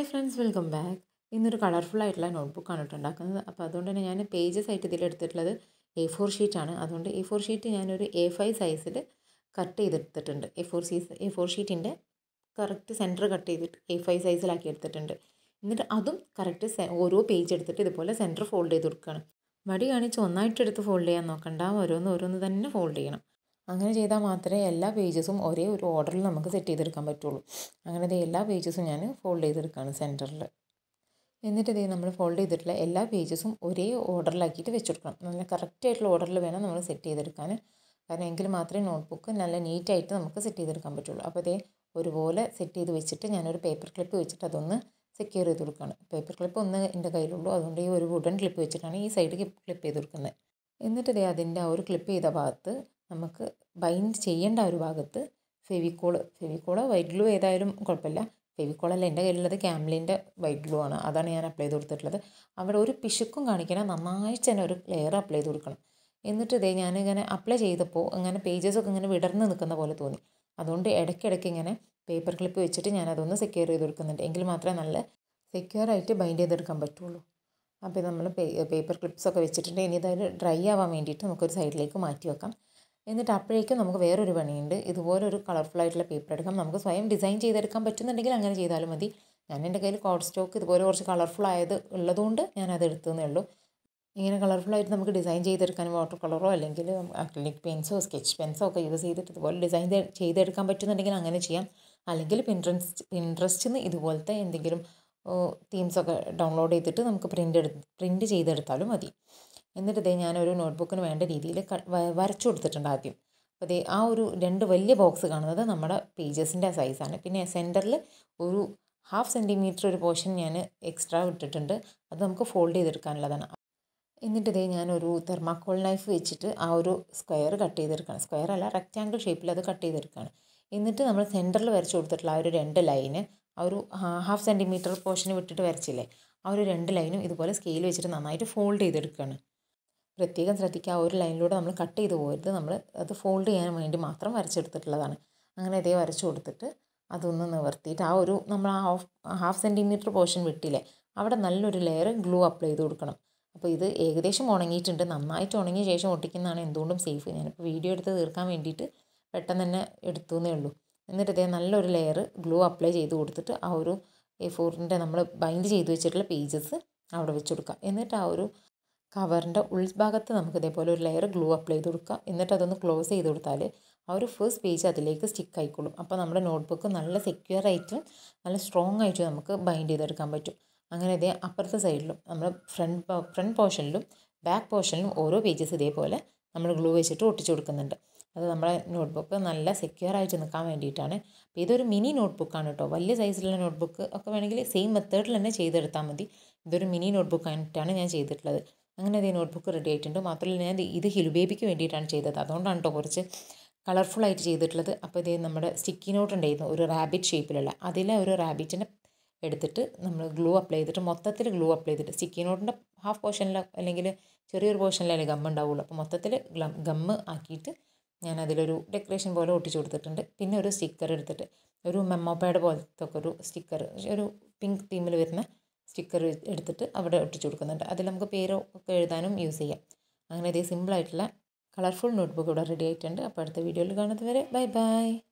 hi friends welcome back ഇന്നൊരു colourful ആയിട്ടുള്ള നോട്ട്ബുക്കാണ് കേട്ടോ ഉണ്ടാക്കുന്നത് അപ്പോൾ അതുകൊണ്ട് തന്നെ ഞാൻ പേജസ് ആയിട്ട് ഇതിലെടുത്തിട്ടുള്ളത് എ ഫോർ ഷീറ്റാണ് അതുകൊണ്ട് എ ഫോർ ഷീറ്റ് ഞാനൊരു എ ഫൈവ് സൈസിൽ കട്ട് ചെയ്തെടുത്തിട്ടുണ്ട് A four size A four ഷീറ്റിൻ്റെ കറക്റ്റ് സെൻറ്റർ കട്ട് ചെയ്തിട്ട് എ ഫൈവ് സൈസിലാക്കി എടുത്തിട്ടുണ്ട് എന്നിട്ട് അതും കറക്റ്റ് ഓരോ പേജ് എടുത്തിട്ട് ഇതുപോലെ സെൻറ്റർ ഫോൾഡ് ചെയ്ത് കൊടുക്കുകയാണ് മടി കാണിച്ച് ഒന്നായിട്ട് എടുത്ത് ഫോൾഡ് ചെയ്യാൻ നോക്കണ്ട ഓരോന്ന് ഓരോന്ന് തന്നെ ഫോൾഡ് ചെയ്യണം അങ്ങനെ ചെയ്താൽ മാത്രമേ എല്ലാ പേജസും ഒരേ ഒരു ഓർഡറിൽ നമുക്ക് സെറ്റ് ചെയ്തെടുക്കാൻ പറ്റുള്ളൂ അങ്ങനെ ദേ എല്ലാ പേജസും ഞാൻ ഫോൾഡ് ചെയ്തെടുക്കുകയാണ് സെൻറ്ററിൽ എന്നിട്ട് ഇതേ നമ്മൾ ഫോൾഡ് ചെയ്തിട്ടുള്ള എല്ലാ പേജസും ഒരേ ഓർഡറിലാക്കിയിട്ട് വെച്ച് കൊടുക്കണം നല്ല കറക്റ്റ് ആയിട്ടുള്ള ഓർഡറിൽ വേണം നമ്മൾ സെറ്റ് ചെയ്തെടുക്കാൻ കാരണം എങ്കിൽ മാത്രമേ നോട്ട്ബുക്ക് നല്ല നീറ്റായിട്ട് നമുക്ക് സെറ്റ് ചെയ്തെടുക്കാൻ പറ്റുള്ളൂ അപ്പോൾ ഇതേ ഒരുപോലെ സെറ്റ് ചെയ്ത് വെച്ചിട്ട് ഞാനൊരു പേപ്പർ ക്ലിപ്പ് വെച്ചിട്ട് അതൊന്ന് സെക്യൂർ ചെയ്ത് കൊടുക്കുകയാണ് പേപ്പർ ക്ലിപ്പ് ഒന്ന് എൻ്റെ കയ്യിലുള്ളൂ അതുകൊണ്ട് ഈ ഒരു വുഡൻ ക്ലിപ്പ് വെച്ചിട്ടാണ് ഈ സൈഡ് ക്ലിപ്പ് ചെയ്ത് കൊടുക്കുന്നത് എന്നിട്ട് ഇതേ അതിൻ്റെ ആ ഒരു ക്ലിപ്പ് ചെയ്ത ഭാഗത്ത് നമുക്ക് ബൈൻഡ് ചെയ്യേണ്ട ഒരു ഭാഗത്ത് ഫെവിക്കോള് ഫെവിക്കോള് വൈറ്റ് ഗ്ലൂ ഏതായാലും കുഴപ്പമില്ല ഫെവിക്കോളല്ല എൻ്റെ കയ്യിലുള്ളത് ക്യാമ്ലിൻ്റെ വൈറ്റ് ഗ്ലൂ ആണ് അതാണ് ഞാൻ അപ്ലൈ ചെയ്ത് കൊടുത്തിട്ടുള്ളത് അവിടെ ഒരു പിശുക്കും കാണിക്കണം നന്നായിട്ട് തന്നെ ഒരു ലെയർ അപ്ലൈ ചെയ്ത് കൊടുക്കണം എന്നിട്ട് ഇതേ ഞാനിങ്ങനെ അപ്ലൈ ചെയ്തപ്പോൾ ഇങ്ങനെ പേജസൊക്കെ ഇങ്ങനെ വിടർന്ന് നിൽക്കുന്ന പോലെ തോന്നി അതുകൊണ്ട് ഇടയ്ക്കിടയ്ക്ക് ഇങ്ങനെ പേപ്പർ ക്ലിപ്പ് വെച്ചിട്ട് ഞാൻ അതൊന്ന് സെക്യൂർ ചെയ്ത് കൊടുക്കുന്നുണ്ട് എങ്കിൽ മാത്രമേ നല്ല സെക്യൂർ ആയിട്ട് ബൈൻഡ് ചെയ്തെടുക്കാൻ പറ്റുള്ളൂ അപ്പോൾ നമ്മൾ പേപ്പർ ക്ലിപ്സ് ഒക്കെ വെച്ചിട്ടുണ്ട് ഇനി ഇതായത് ഡ്രൈ ആവാൻ വേണ്ടിയിട്ട് നമുക്കൊരു സൈഡിലേക്ക് മാറ്റി വെക്കാം എന്നിട്ട് അപ്പോഴേക്കും നമുക്ക് വേറൊരു പണിയുണ്ട് ഇതുപോലെ ഒരു കളർഫുൾ ആയിട്ടുള്ള പേപ്പർ എടുക്കാം നമുക്ക് സ്വയം ഡിസൈൻ ചെയ്തെടുക്കാൻ പറ്റുന്നുണ്ടെങ്കിൽ അങ്ങനെ ചെയ്താലും മതി ഞാൻ എൻ്റെ കയ്യിൽ കോഡ് സ്റ്റോക്ക് ഇതുപോലെ കുറച്ച് കളർഫുൾ ആയത് ഉള്ളതുകൊണ്ട് ഞാൻ അത് എടുത്തതേ ഉള്ളൂ ഇങ്ങനെ കളർഫുൾ ആയിട്ട് നമുക്ക് ഡിസൈൻ ചെയ്തെടുക്കാൻ വാട്ടർ കളറോ അല്ലെങ്കിൽ അക്രിലിക് പെൻസോ സ്കെച്ച് പെൻസോ ഒക്കെ യൂസ് ചെയ്തിട്ട് ഇതുപോലെ ഡിസൈൻ ചെയ്തെടുക്കാൻ പറ്റുന്നുണ്ടെങ്കിൽ അങ്ങനെ ചെയ്യാം അല്ലെങ്കിൽ പിൻട്രസ്റ്റ് പിൻട്രസ്റ്റിൽ നിന്ന് ഇതുപോലത്തെ എന്തെങ്കിലും തീംസൊക്കെ ഡൗൺലോഡ് ചെയ്തിട്ട് നമുക്ക് പ്രിൻ്റ് എടു പ്രിൻ്റ് ചെയ്തെടുത്താലും മതി എന്നിട്ട് ഇതേ ഞാനൊരു നോട്ട്ബുക്കിന് വേണ്ട രീതിയിൽ വരച്ചു കൊടുത്തിട്ടുണ്ട് ആദ്യം അപ്പോൾ ഇതേ ആ ഒരു രണ്ട് വലിയ ബോക്സ് കാണുന്നത് നമ്മുടെ പേജസിൻ്റെ സൈസാണ് പിന്നെ സെൻറ്ററിൽ ഒരു ഹാഫ് സെൻറ്റിമീറ്റർ ഒരു പോർഷൻ ഞാൻ എക്സ്ട്രാ ഇട്ടിട്ടുണ്ട് അത് നമുക്ക് ഫോൾഡ് ചെയ്തെടുക്കാനുള്ളതാണ് എന്നിട്ട് ഇതേ ഞാനൊരു തെർമാക്കോൾ നൈഫ് വെച്ചിട്ട് ആ ഒരു സ്ക്വയർ കട്ട് ചെയ്തെടുക്കുകയാണ് സ്ക്വയർ അല്ല റെക്റ്റാങ്കിൾ ഷേപ്പിൽ അത് കട്ട് ചെയ്തെടുക്കുകയാണ് എന്നിട്ട് നമ്മൾ സെൻറ്ററിൽ വരച്ച് കൊടുത്തിട്ടുള്ള ആ ഒരു രണ്ട് ലൈന് ആ ഒരു ഹാഫ് സെൻറ്റിമീറ്റർ പോർഷന് വിട്ടിട്ട് വരച്ചില്ലേ ആ ഒരു രണ്ട് ലൈനും ഇതുപോലെ സ്കെയിൽ വെച്ചിട്ട് നന്നായിട്ട് ഫോൾഡ് ചെയ്തെടുക്കുകയാണ് പ്രത്യേകം ശ്രദ്ധിക്കുക ആ ഒരു ലൈനിലൂടെ നമ്മൾ കട്ട് ചെയ്ത് പോകരുത് നമ്മൾ അത് ഫോൾഡ് ചെയ്യാൻ വേണ്ടി മാത്രം വരച്ചെടുത്തിട്ടുള്ളതാണ് അങ്ങനെ ഇതേ വരച്ചു കൊടുത്തിട്ട് അതൊന്ന് നിവർത്തിയിട്ട് ആ ഒരു നമ്മൾ ആ ഹാഫ് ഹാഫ് സെൻറ്റിമീറ്റർ പോർഷൻ വിട്ടില്ലേ അവിടെ നല്ലൊരു ലെയർ ഗ്ലൂ അപ്ലൈ ചെയ്ത് കൊടുക്കണം അപ്പോൾ ഇത് ഏകദേശം ഉണങ്ങിയിട്ടുണ്ട് നന്നായിട്ട് ഉണങ്ങിയ ശേഷം ഒട്ടിക്കുന്നതാണ് എന്തുകൊണ്ടും സേഫ് ഞാനിപ്പോൾ വീഡിയോ എടുത്ത് തീർക്കാൻ വേണ്ടിയിട്ട് പെട്ടെന്ന് തന്നെ എടുത്തു എന്നേ ഉള്ളൂ എന്നിട്ട് ഇതേ നല്ലൊരു ലെയർ ഗ്ലൂ അപ്ലൈ ചെയ്ത് കൊടുത്തിട്ട് ആ ഒരു എ ഫോറിൻ്റെ നമ്മൾ ബൈൻഡ് ചെയ്ത് വെച്ചിട്ടുള്ള പേജസ് അവിടെ വെച്ച് കൊടുക്കുക എന്നിട്ട് ആ ഒരു കവറിൻ്റെ ഉൾഭാഗത്ത് നമുക്ക് ഇതേപോലെ ഒരു ലെയർ ഗ്ലൂ അപ്ലൈ ചെയ്ത് കൊടുക്കുക എന്നിട്ട് അതൊന്ന് ക്ലോസ് ചെയ്ത് കൊടുത്താൽ ആ ഒരു ഫസ്റ്റ് പേജ് അതിലേക്ക് സ്റ്റിക്ക് ആയിക്കോളും അപ്പോൾ നമ്മുടെ നോട്ട്ബുക്ക് നല്ല സെക്യൂർ ആയിട്ടും നല്ല സ്ട്രോങ് ആയിട്ടും നമുക്ക് ബൈൻഡ് ചെയ്തെടുക്കാൻ പറ്റും അങ്ങനെ ഇതേ അപ്പുറത്തെ സൈഡിലും നമ്മൾ ഫ്രണ്ട് ഫ്രണ്ട് പോർഷനിലും ബാക്ക് പോർഷനിലും ഓരോ പേജസ് ഇതേപോലെ നമ്മൾ ഗ്ലൂ വെച്ചിട്ട് ഒട്ടിച്ചു കൊടുക്കുന്നുണ്ട് അത് നമ്മുടെ നോട്ട്ബുക്ക് നല്ല സെക്യൂർ ആയിട്ട് നിൽക്കാൻ വേണ്ടിയിട്ടാണ് അപ്പോൾ ഇതൊരു മിനി നോട്ട്ബുക്കാണ് കേട്ടോ വലിയ സൈസിലുള്ള നോട്ട്ബുക്ക് ഒക്കെ വേണമെങ്കിൽ സെയിം മെത്തേഡിൽ തന്നെ ചെയ്തെടുത്താൽ മതി ഇതൊരു മിനി നോട്ട്ബുക്ക് ആയിട്ടാണ് ഞാൻ ചെയ്തിട്ടുള്ളത് അങ്ങനെ ഇതേ നോട്ട്ബുക്ക് റെഡി ആയിട്ടുണ്ട് മാത്രമല്ല ഞാൻ ഇത് ഹിലു ബേബിക്ക് വേണ്ടിയിട്ടാണ് ചെയ്തത് അതുകൊണ്ടാണ് കേട്ടോ കുറച്ച് കളർഫുൾ ആയിട്ട് ചെയ്തിട്ടുള്ളത് അപ്പോൾ ഇതേ നമ്മുടെ സ്റ്റിക്കി നോട്ട് ഉണ്ടായിരുന്നു ഒരു റാബിറ്റ് ഷേപ്പിലുള്ള അതിലെ ഒരു റാബിറ്റിനെ എടുത്തിട്ട് നമ്മൾ ഗ്ലൂ അപ്ലൈ ചെയ്തിട്ട് മൊത്തത്തിൽ ഗ്ലൂ അപ്ലൈ ചെയ്തിട്ട് സ്റ്റിക്കി നോട്ടിൻ്റെ ഹാഫ് പോർഷനിൽ അല്ലെങ്കിൽ ചെറിയൊരു പോർഷനിലല്ലേ ഗം ഉണ്ടാവുള്ളൂ അപ്പോൾ മൊത്തത്തിൽ ഗമ്മ് ആക്കിയിട്ട് ഞാൻ അതിലൊരു ഡെക്കറേഷൻ പോലെ ഒട്ടിച്ചു കൊടുത്തിട്ടുണ്ട് പിന്നെ ഒരു സ്റ്റിക്കർ എടുത്തിട്ട് ഒരു മെമ്മോ പാഡ് പോലത്തെ ഒക്കെ ഒരു സ്റ്റിക്കർ ഒരു പിങ്ക് തീമിൽ വരുന്ന സ്റ്റിക്കർ എടുത്തിട്ട് അവിടെ ഒട്ടിച്ചു കൊടുക്കുന്നുണ്ട് അതിൽ നമുക്ക് പേരോ ഒക്കെ എഴുതാനും യൂസ് ചെയ്യാം അങ്ങനെ ഇതേ സിമ്പിളായിട്ടുള്ള കളർഫുൾ നോട്ട്ബുക്ക് ഇവിടെ റെഡി ആയിട്ടുണ്ട് അപ്പോൾ അടുത്ത വീഡിയോയിൽ കാണുന്നത് വരെ ബൈ ബൈ